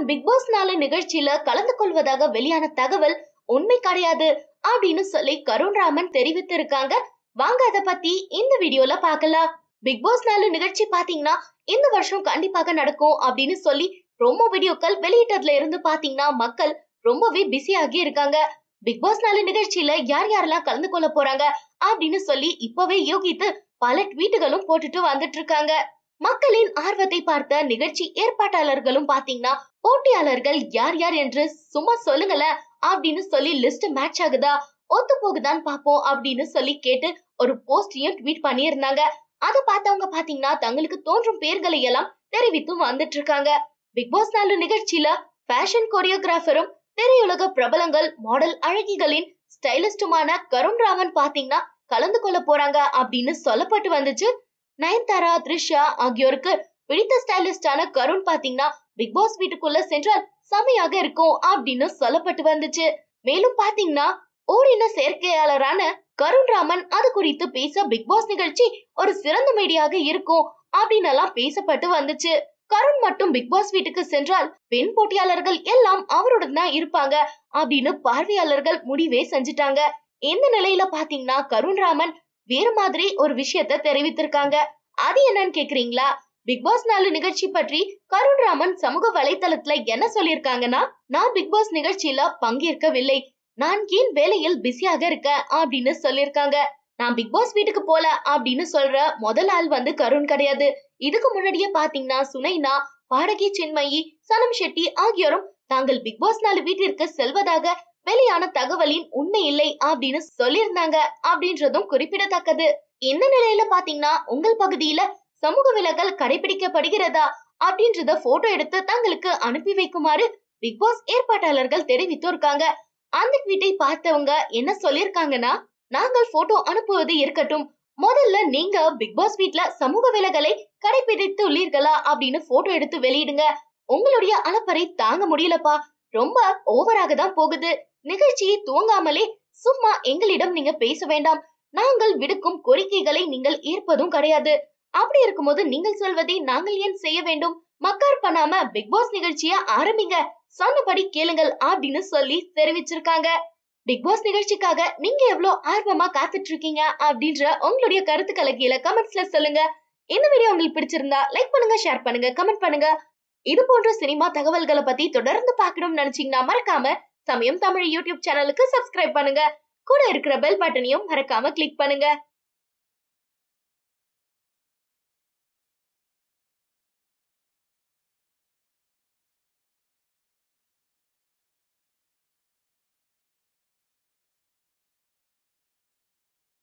big pass நாலு நிகழ்ச்சியில கலந்து கொள்வதாக வெளியான தகவல் உண்மை கிடையாது அப்படின்னு சொல்லி கருண்ராமன் தெரிவித்திருக்காங்க வாங்க அத பத்தி இந்த வீடியோல பார்க்கலாம் பிக் பாஸ் நாலு நிகழ்ச்சி பாத்தீங்கன்னா இந்த வருஷம் கண்டிப்பாக நடக்கும் அப்படின்னு சொல்லி ரொம்ப வீடியோக்கள் வெளியிட்டதுல இருந்து பாத்தீங்கன்னா மக்கள் ரொம்பவே பிஸியாகி இருக்காங்க பிக் பாஸ் நாலு நிகழ்ச்சியில யார் யாரெல்லாம் கலந்து கொள்ள போறாங்க அப்படின்னு சொல்லி இப்பவே யோகித்து பல ட்வீட்டுகளும் போட்டுட்டு வந்துட்டு இருக்காங்க மக்களின் ஆர்வத்தை பார்த்த நிகழ்ச்சி ஏற்பாட்டாளர்களும் பாத்தீங்கன்னா போட்டியாளர்கள் யார் யார் என்று சும்மா சொல்லுங்களேன் அப்படின்னு சொல்லி லிஸ்ட் மேட்ச் ஆகுதா ஒத்து போகுதான்னு பாப்போம் அப்படின்னு சொல்லி கேட்டு ஒரு போஸ்டையும் ட்வீட் பண்ணியிருந்தாங்க அதை பார்த்தவங்க பாத்தீங்கன்னா தங்களுக்கு தோன்றும் பேர்களை எல்லாம் தெரிவித்தும் வந்துட்டு இருக்காங்க பிக் பாஸ் நாலு நிகழ்ச்சியில ஃபேஷன் கொரியோகிராஃபரும் திரையுலக பிரபலங்கள் மாடல் அழகிகளின் ஸ்டைலிஸ்டுமான கருண் ராமன் பாத்தீங்கன்னா கலந்து கொள்ள போறாங்க அப்படின்னு சொல்லப்பட்டு வந்துச்சு நயன்தாரா த்ரிஷா ஆகியோருக்கு பிடித்த ஸ்டைலிஸ்டான கருண் பாத்தீங்கன்னா பிக் பாஸ் வீட்டுக்குள்ள சென்றால் செமையாக இருக்கும் அப்படின்னு சொல்லப்பட்டு வந்துச்சு மேலும் பாத்தீங்கன்னா ஓரின சேர்க்கையாளரான கருண் ராமன் அது குறித்து பேச பிக் பாஸ் நிகழ்ச்சி ஒரு சிறந்த மீடியாக இருக்கும் அப்படின்னு எல்லாம் பேசப்பட்டு வந்துச்சு கருண் மட்டும் பிக் பாஸ் வீட்டுக்கு சென்றால் பெண் போட்டியாளர்கள் எல்லாம் அவருடன் தான் இருப்பாங்க அப்படின்னு பார்வையாளர்கள் முடிவே செஞ்சுட்டாங்க இந்த நிலையில பாத்தீங்கன்னா கருண் ராமன் வேற மாதிரி ஒரு விஷயத்த தெரிவித்திருக்காங்க அது என்னன்னு கேக்குறீங்களா பிக் பாஸ் நாலு நிகழ்ச்சி பற்றி கருண் ராமன் சமூக வலைத்தளத்துல என்ன சொல்லியிருக்காங்கன்னா நான் பிக் பாஸ் நிகழ்ச்சியில பங்கேற்கவில்லை நான் ஏன் வேலையில் பிஸியாக இருக்கேன் அப்படின்னு சொல்லியிருக்காங்க நான் பிக் பாஸ் வீட்டுக்கு போல அப்படின்னு சொல்ற முதல் ஆள் வந்து கருண் கிடையாது இதுக்கு முன்னாடியே பாத்தீங்கன்னா சுனைனா பாடகி சின்மயி சனம் ஷெட்டி ஆகியோரும் தாங்கள் பிக் பாஸ் நாலு வீட்டிற்கு செல்வதாக வெளியான தகவலின் உண்மை இல்லை அப்படின்னு சொல்லியிருந்தாங்க அப்படின்றதும் குறிப்பிடத்தக்கது இந்த நிலையில பாத்தீங்கன்னா உங்கள் பகுதியில சமூக விலகல் கடைபிடிக்கப்படுகிறதா அப்படின்றத போட்டோ எடுத்து தங்களுக்கு அனுப்பி வைக்குமாறு பிக் பாஸ் ஏற்பாட்டாளர்கள் தெரிவித்து இருக்காங்க அந்த ட்வீட்டை பார்த்தவங்க என்ன சொல்லியிருக்காங்கன்னா நாங்கள் போட்டோ அனுப்புவது இருக்கட்டும் முதல்ல நீங்க பிக் பாஸ் வீட்ல சமூக விலகலை கடைபிடித்து உள்ளீர்களா அப்படின்னு போட்டோ எடுத்து வெளியிடுங்க உங்களுடைய அலப்பறை தாங்க முடியலப்பா ரொம்ப ஓவராக தான் போகுது நிகழ்ச்சியை துவங்காமலே சும்மா எங்களிடம் நீங்க பேச வேண்டாம் நாங்கள் விடுக்கும் கோரிக்கைகளை நீங்கள் ஏற்பதும் கிடையாது அப்படி இருக்கும்போது நீங்கள் சொல்வதை நாங்கள் ஏன் செய்ய வேண்டும் மக்கார் பண்ணாம பிக் பாஸ் நிகழ்ச்சிய ஆரம்பிங்க சொன்னபடி கேளுங்கள் அப்படின்னு சொல்லி தெரிவிச்சிருக்காங்க பிக் பாஸ் நிகழ்ச்சிக்காக நீங்க எவ்வளவு ஆர்வமா காத்துட்டு இருக்கீங்க அப்படின்ற உங்களுடைய கருத்துக்களை கீழே கமெண்ட்ஸ்ல சொல்லுங்க இந்த வீடியோ உங்களுக்கு பிடிச்சிருந்தா லைக் பண்ணுங்க ஷேர் பண்ணுங்க கமெண்ட் பண்ணுங்க இது போன்ற சினிமா தகவல்களை பத்தி தொடர்ந்து பார்க்கணும்னு நினைச்சீங்கன்னா மறக்காம சமயம் தமிழ் யூடியூப் சேனலுக்கு சப்ஸ்கிரைப் பண்ணுங்க கூட இருக்கிற பெல் பட்டனையும் மறக்காம கிளிக் பண்ணுங்க